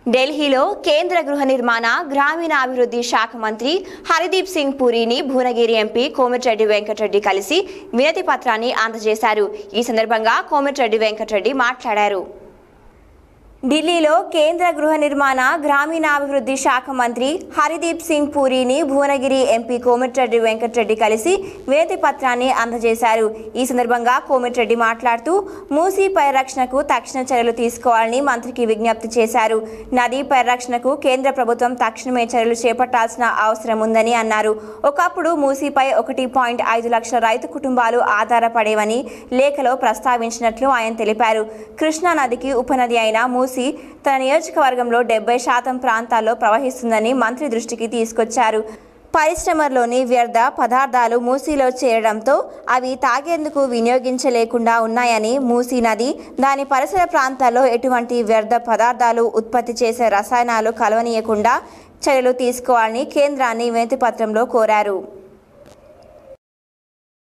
ఢిల్లీలో కేంద్ర గృహ నిర్మాణ గ్రామీణాభివృద్ధి శాఖ మంత్రి హరిదీప్ సింగ్ పూరిని భువనగిరి ఎంపీ కోమటిరెడ్డి వెంకటరెడ్డి కలిసి వినతి పత్రాన్ని అందజేశారు ఈ సందర్భంగా కోమటిరెడ్డి వెంకటరెడ్డి మాట్లాడారు ఢిల్లీలో కేంద్ర గృహ నిర్మాణ గ్రామీణాభివృద్ధి శాఖ మంత్రి హరిదీప్ సింగ్ పూరిని భువనగిరి ఎంపీ కోమటిరెడ్డి వెంకటరెడ్డి కలిసి వినతి పత్రాన్ని అందజేశారు ఈ సందర్భంగా కోమటిరెడ్డి మాట్లాడుతూ మూసీ పరిరక్షణకు తక్షణ చర్యలు తీసుకోవాలని మంత్రికి విజ్ఞప్తి చేశారు నదీ పరిరక్షణకు కేంద్ర ప్రభుత్వం తక్షణమే చర్యలు చేపట్టాల్సిన అవసరం ఉందని అన్నారు ఒకప్పుడు మూసీపై ఒకటి పాయింట్ ఐదు లక్షల రైతు కుటుంబాలు ఆధారపడేవని లేఖలో ప్రస్తావించినట్లు ఆయన తెలిపారు కృష్ణా నదికి ఉపనది అయిన మూసీ తన నియోజకవర్గంలో డెబ్బై శాతం ప్రాంతాల్లో ప్రవహిస్తుందని మంత్రి దృష్టికి తీసుకొచ్చారు పరిశ్రమలోని వ్యర్థ పదార్థాలు మూసీలో చేరడంతో అవి తాగేందుకు వినియోగించలేకుండా ఉన్నాయని మూసీ నది దాని పరిసర ప్రాంతాల్లో ఎటువంటి వ్యర్థ పదార్థాలు ఉత్పత్తి చేసే రసాయనాలు కలవనీయకుండా చర్యలు తీసుకోవాలని కేంద్రాన్ని వినతి పత్రంలో కోరారు